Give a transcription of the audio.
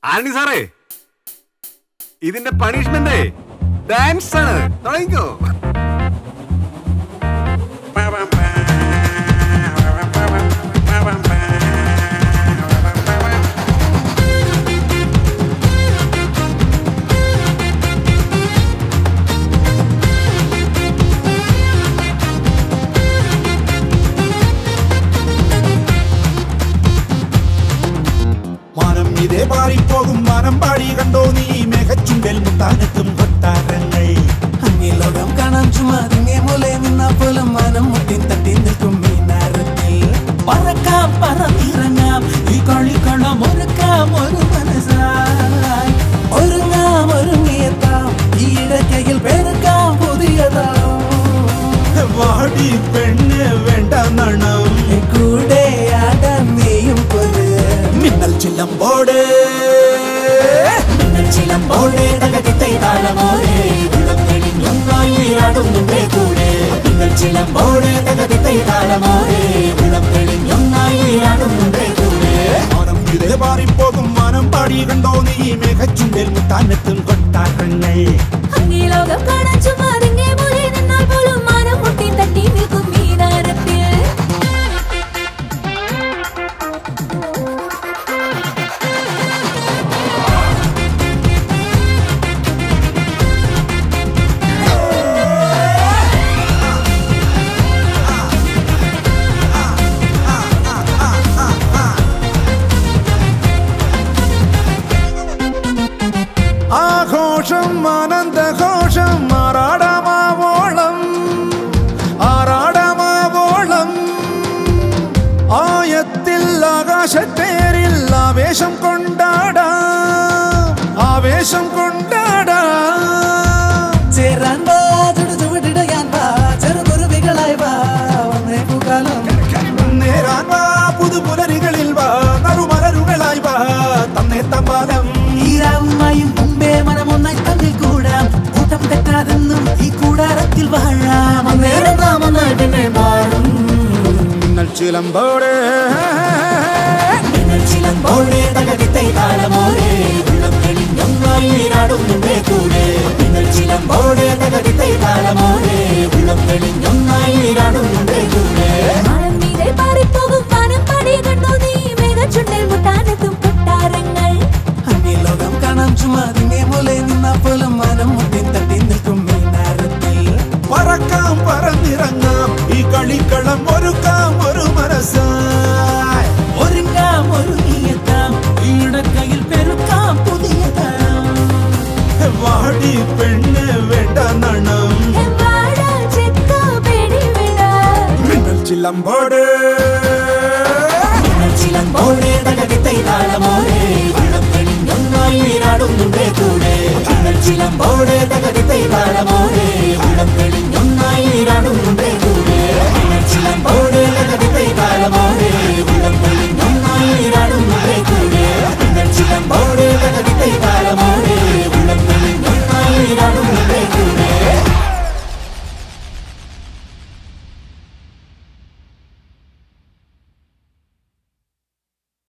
anti സാറേ ഇതിന്റെ punishment dance ആണ് തുടങ്ങിക്കോ മാനം ഇതേ പാറിപ്പോകും മാനം പാടി കണ്ടോ നീ മെഹച്ചുണ്ടൽ മുത്താനത്തും കൊട്ടാരങ്ങൾ അങ്ങിലോകം കാണാൻ ചുമ്മാ തിങ്ങേ മൂലെ നിന്നാ പോലും മനം മുട്ടി തട്ടി നിൽക്കും മീനാരത്തിൽ പറക്കാം പറന്നിറങ്ങാം ഈ കളിക്കളം ഒരുക്കാം ഒരു മനസ്സായി ഒരുങ്ങാം ഒരുങ്ങിയെത്താം ഈ ഇടയ്ക്കയിൽ പെരുക്കാം പുതിയതാം വാടി പെണ്ണ് വേണ്ട നണം കൂടെ ആടാൻ നീയും പോലെ മിന്നൽ ചില്ലമ്പോട് മിന്നൽ ചിലമ്പോടെ തകതിത്തൈ താളമോരെ ഉള്ളം തെളിഞ്ഞൊന്നായി ആടുന്നുണ്ടേ കൂടെ മിന്നൽ ചിലമ്പോടെ തകതിത്തൈ താളമോരെ ഉള്ളം തെളിഞ്ഞൊന്നായി ആടുന്നുണ്ടേ കൂടെ മാനം ഇതേ പാറിപ്പോകും മാനം പാടി കണ്ടോ നീ മെഹച്ചുണ്ടൽ മുത്താനത്തും കൊട്ടാരങ്ങൾ അങ്ങിലോകം കാണാൻ ചുമ്മാ തിങ്ങേ മൂലെ നിന്നാൽ പോലും മാനം മുട്ടി തട്ടി നിൽക്കും മീനാരത്തിൽ ആഘോഷം ആനന്ദഘോഷം ആറാടമാവോളം ആറാടമാവോളം ആയത്തിൽ ആകാശത്തേരിൽ ആവേശം കൊണ്ടാടാം ആവേശം കൊണ്ടാടാം ചേരാൻ വാ ചുടുചുവടിടയാൻ വാ ചെറുകുരുവികളായി വാ വന്നേ പൂക്കാലം നേരാൻ വാ പുതുപുലരികളിൽ വാ നറുമലരുകളായി വാ തന്നേ തമ്പാലം ഈരാവുമായും മുമ്പേ മനമൊന്നായി തമ്മിൽ കൂടാം കൂട്ടം തെറ്റാതെന്നും ഈ കൂടാരത്തിൽ വാഴാം അന്നേരം നാം ഒന്നായി പിന്നെ മാറും മിന്നൽ ചിലമ്പോടെ മിന്നൽ ചിലമ്പോടെ തകതിത്തൈ താളമോരെ ഉള്ളം തെളിഞ്ഞൊന്നായി ആടുന്നുണ്ടേ കൂടെ മിന്നൽ ചിലമ്പോടെ തകതിത്തൈ താളമോരെ ഉള്ളം തെളിഞ്ഞൊന്നായി ആടുന്നുണ്ടേ കൂടെ മാനം മീതെ പാറിപ്പോകും വാനം പാടി കണ്ടു നീ മേഘച്ചുണ്ടിൽ മുട്ടാനെത്തും കൊട്ടാരങ്ങൾ അന്യലോകം കാണാൻ ചുമ്മാ തിങ്ങേ മൂലെ നിന്നാ പോലും മനം മുട്ടി തട്ടി നിൽക്കും മീനാരത്തിൽ പറക്കാം പറന്നിറങ്ങാം ഈ കളിക്കളം ഒരുക്കാം ഒരു മനസ്സായി ഒരുങ്ങാം ഒരുങ്ങിയെത്താം ഈടക്കയിൽ പെരുക്കാം പുതിയതാം വാടി പെണ്ണ് വേണ്ട നണം വാഴ ചെക്ക പേടി വിട മിന്നൽ ചിലമ്പോടെ മിന്നൽ ചിലമ്പോടെ തകതിത്തൈ താളമോരെ ഉള്ളം തെളിഞ്ഞൊന്നായി ആടുന്നുണ്ടേ കൂടെ മിന്നൽ ചിലമ്പോടെ തകതിത്തൈ താളമോരെ ഉള്ളം